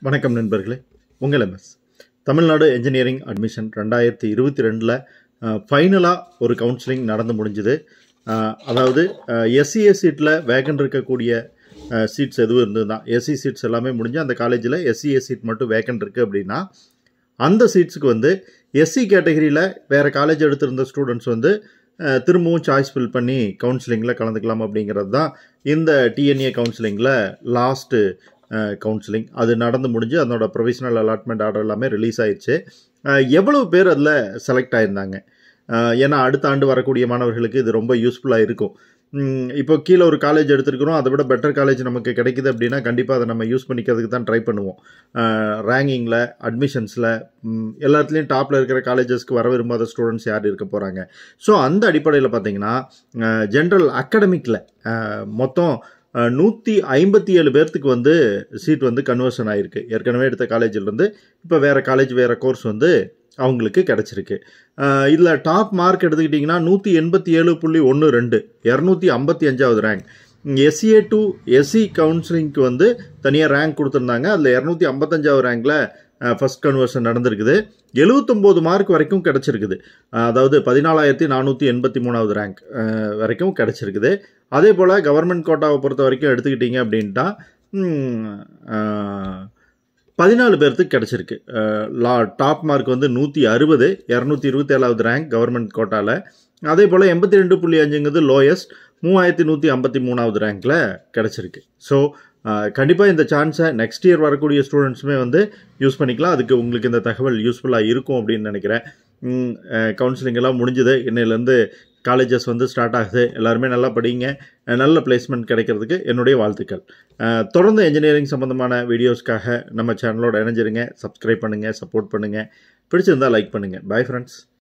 வணக்கம் நண்பர்களே உங்கள் எம்எஸ் தமிழ்நாடு என்ஜினியரிங் அட்மிஷன் ரெண்டாயிரத்தி இருபத்தி ரெண்டில் ஃபைனலாக ஒரு கவுன்சிலிங் நடந்து முடிஞ்சுது அஹ், அதாவது எஸ்சிஏ சீட்டில் வேகன் இருக்கக்கூடிய சீட்ஸ் எதுவும் இருந்ததுன்னா எஸ்சி சீட்ஸ் எல்லாமே முடிஞ்சு அந்த காலேஜில் எஸ்சிஏ சீட் மட்டும் வேகன் இருக்குது அப்படின்னா அந்த சீட்ஸுக்கு வந்து எஸ்சி கேட்டகரியில் வேறு காலேஜ் எடுத்திருந்த ஸ்டூடெண்ட்ஸ் வந்து அஹ், திரும்பவும் சாய்ஸ் ஃபில் பண்ணி கவுன்சிலிங்கில் கலந்துக்கலாம் அப்படிங்கிறது தான் இந்த டிஎன்ஏ கவுன்சிலிங்கில் லாஸ்ட்டு கவுன்சிலிங் அது நடந்து முடிஞ்சு அதனோட ப்ரொவிஷனல் அலாட்மெண்ட் ஆர்டர் எல்லாமே ரிலீஸ் ஆயிடுச்சு அஹ், எவ்வளவு பேர் அதில் செலக்ட் ஆயிருந்தாங்க அஹ், ஏன்னா அடுத்த ஆண்டு வரக்கூடிய மாணவர்களுக்கு இது ரொம்ப யூஸ்ஃபுல்லாக இருக்கும் ம், இப்போ கீழே ஒரு காலேஜ் எடுத்திருக்கிறோம் அதை விட பெட்டர் காலேஜ் நமக்கு கிடைக்குது அப்படின்னா கண்டிப்பாக அதை நம்ம யூஸ் பண்ணிக்கிறதுக்கு தான் ட்ரை பண்ணுவோம் ரேங்கிங்கில் அட்மிஷன்ஸில் எல்லாத்துலேயும் டாப்பில் இருக்கிற காலேஜஸ்க்கு வர விரும்பாத ஸ்டூடெண்ட்ஸ் யார் இருக்க போகிறாங்க ஸோ அந்த அடிப்படையில் பார்த்தீங்கன்னா ஜென்ரல் அகாடமிக்கில் மொத்தம் நூற்றி ஐம்பத்தி ஏழு பேர்த்துக்கு வந்து சீட் வந்து கன்வர்ஷன் ஆகிருக்கு ஏற்கனவே எடுத்த காலேஜிலேருந்து இப்போ வேறு காலேஜ் வேறு கோர்ஸ் வந்து அவங்களுக்கு கிடச்சிருக்கு இதில் டாப் மார்க் எடுத்துக்கிட்டிங்கன்னா நூற்றி எண்பத்தி ஏழு புள்ளி ஒன்று ரெண்டு இரநூத்தி ஐம்பத்தி அஞ்சாவது ரேங்க் எஸ்சிஏ டு எஸ்சி கவுன்சிலிங்க்கு வந்து தனியாக ரேங்க் கொடுத்துருந்தாங்க அதில் இரநூத்தி ஐம்பத்தஞ்சாவது ரேங்கில் ஃபஸ்ட் கன்வர்ஷன் நடந்திருக்குது எழுபத்தொம்போது மார்க் வரைக்கும் கிடச்சிருக்குது அஹ் அதாவது பதினாலாயிரத்தி நானூற்றி எண்பத்தி மூணாவது ரேங்க் வரைக்கும் கிடச்சிருக்குது அதே போல் கவர்மெண்ட் கோட்டாவை பொறுத்த வரைக்கும் எடுத்துக்கிட்டிங்க அப்படின்ட்டா ம், அஹ், பதினாலு பேர்த்துக்கு கிடச்சிருக்கு லா டாப் மார்க் வந்து நூற்றி அறுபது இரநூத்தி இருபத்தேழாவது ரேங்க் கவர்மெண்ட் கோட்டாவில் அதே போல் எண்பத்தி ரெண்டு புள்ளி அஞ்சுங்கிறது லோயஸ்ட் மூவாயிரத்தி நூற்றி ஐம்பத்தி மூணாவது ரேங்க்கில் கிடச்சிருக்கு ஸோ கண்டிப்பாக இந்த சான்ஸை நெக்ஸ்ட் இயர் வரக்கூடிய ஸ்டூடெண்ட்ஸுமே வந்து யூஸ் பண்ணிக்கலாம் அதுக்கு உங்களுக்கு இந்த தகவல் யூஸ்ஃபுல்லாக இருக்கும் அப்படின்னு நினைக்கிறேன் கவுன்சிலிங் எல்லாம் முடிஞ்சுது இன்னையிலேருந்து காலேஜஸ் வந்து ஸ்டார்ட் ஆகுது எல்லாருமே நல்லா படிங்க அஹ் நல்ல பிளேஸ்மெண்ட் கிடைக்கிறதுக்கு என்னுடைய வாழ்த்துக்கள் அஹ் தொடர்ந்து இன்ஜினியரிங் சம்மந்தமான வீடியோஸ்க்காக நம்ம சேனலோட இணைஞ்சிருங்க சப்ஸ்கிரைப் பண்ணுங்கள் சப்போர்ட் பண்ணுங்கள் பிடிச்சிருந்தா லைக் பண்ணுங்கள் பை ஃப்ரெண்ட்ஸ்